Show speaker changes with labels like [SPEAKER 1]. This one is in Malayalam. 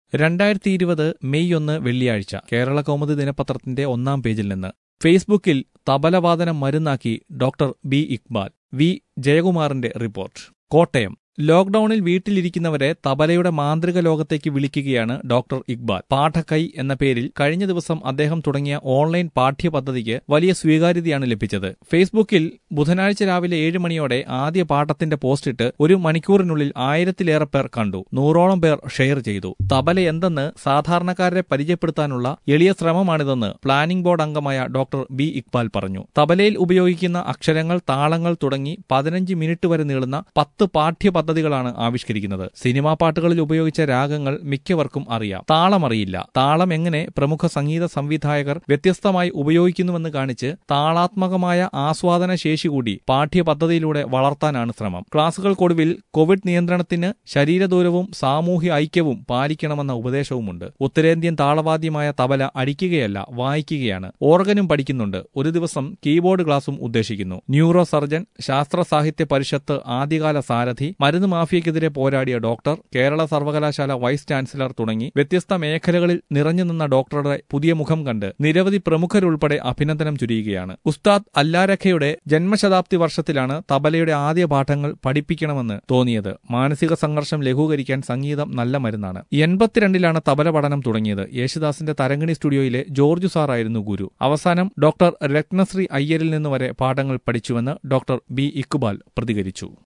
[SPEAKER 1] രണ്ടായിരത്തി ഇരുപത് മെയ് ഒന്ന് വെള്ളിയാഴ്ച കേരള കൗമുദി ദിനപത്രത്തിന്റെ ഒന്നാം പേജിൽ നിന്ന് ഫേസ്ബുക്കിൽ തബലവാദനം മരുന്നാക്കി ഡോക്ടർ ബി ഇക്ബാൽ വി ജയകുമാറിന്റെ റിപ്പോർട്ട് കോട്ടയം ലോക്ഡൌണിൽ വീട്ടിലിരിക്കുന്നവരെ തബലയുടെ മാന്ത്രിക ലോകത്തേക്ക് വിളിക്കുകയാണ് ഡോക്ടർ ഇക്ബാൽ പാഠക്കൈ എന്ന പേരിൽ കഴിഞ്ഞ ദിവസം അദ്ദേഹം തുടങ്ങിയ ഓൺലൈൻ പാഠ്യപദ്ധതിക്ക് വലിയ സ്വീകാര്യതയാണ് ലഭിച്ചത് ഫേസ്ബുക്കിൽ ബുധനാഴ്ച രാവിലെ ഏഴ് മണിയോടെ ആദ്യ പാഠത്തിന്റെ പോസ്റ്റിട്ട് ഒരു മണിക്കൂറിനുള്ളിൽ ആയിരത്തിലേറെ പേർ കണ്ടു നൂറോളം പേർ ഷെയർ ചെയ്തു തബല എന്തെന്ന് സാധാരണക്കാരെ പരിചയപ്പെടുത്താനുള്ള എളിയ ശ്രമമാണിതെന്ന് പ്ലാനിംഗ് ബോർഡ് അംഗമായ ഡോക്ടർ ബി ഇക്ബാൽ പറഞ്ഞു തബലയിൽ ഉപയോഗിക്കുന്ന അക്ഷരങ്ങൾ താളങ്ങൾ തുടങ്ങി പതിനഞ്ച് മിനിറ്റ് വരെ നീളുന്ന പത്ത് പാഠ്യ പദ്ധതികളാണ് ആവിഷ്കരിക്കുന്നത് സിനിമാ പാട്ടുകളിൽ ഉപയോഗിച്ച രാഗങ്ങൾ മിക്കവർക്കും അറിയാം താളം അറിയില്ല താളം എങ്ങനെ പ്രമുഖ സംഗീത സംവിധായകർ വ്യത്യസ്തമായി ഉപയോഗിക്കുന്നുവെന്ന് കാണിച്ച് താളാത്മകമായ ആസ്വാദന ശേഷി കൂടി പാഠ്യ പദ്ധതിയിലൂടെ വളർത്താനാണ് ശ്രമം ക്ലാസുകൾക്കൊടുവിൽ കോവിഡ് നിയന്ത്രണത്തിന് ശരീരദൂരവും സാമൂഹ്യ ഐക്യവും പാലിക്കണമെന്ന ഉപദേശവുമുണ്ട് ഉത്തരേന്ത്യൻ താളവാദ്യമായ തബല അടിക്കുകയല്ല വായിക്കുകയാണ് ഓർഗനും പഠിക്കുന്നുണ്ട് ഒരു ദിവസം കീബോർഡ് ക്ലാസും ഉദ്ദേശിക്കുന്നു ന്യൂറോ സർജൻ ശാസ്ത്ര സാഹിത്യ പരിഷത്ത് ആദ്യകാല സാരഥി മരുന്ന് മാഫിയക്കെതിരെ പോരാടിയ ഡോക്ടർ കേരള സർവകലാശാല വൈസ് ചാൻസലർ തുടങ്ങി വ്യത്യസ്ത മേഖലകളിൽ നിറഞ്ഞു നിന്ന ഡോക്ടറുടെ പുതിയ മുഖം കണ്ട് നിരവധി പ്രമുഖരുൾപ്പെടെ അഭിനന്ദനം ചുരിയുകയാണ് ഉസ്താദ് അല്ലാരഖയുടെ ജന്മശതാബ്ദി വർഷത്തിലാണ് തബലയുടെ ആദ്യ പാഠങ്ങൾ പഠിപ്പിക്കണമെന്ന് തോന്നിയത് മാനസിക സംഘർഷം ലഘൂകരിക്കാൻ സംഗീതം നല്ല മരുന്നാണ് എൺപത്തിരണ്ടിലാണ് തബല പഠനം തുടങ്ങിയത് യേശുദാസിന്റെ തരങ്ങിണി സ്റ്റുഡിയോയിലെ ജോർജ് സാറായിരുന്നു ഗുരു അവസാനം ഡോക്ടർ രത്നശ്രീ അയ്യരിൽ നിന്ന് വരെ പാഠങ്ങൾ പഠിച്ചുവെന്ന് ഡോക്ടർ ബി ഇക്ബാൽ പ്രതികരിച്ചു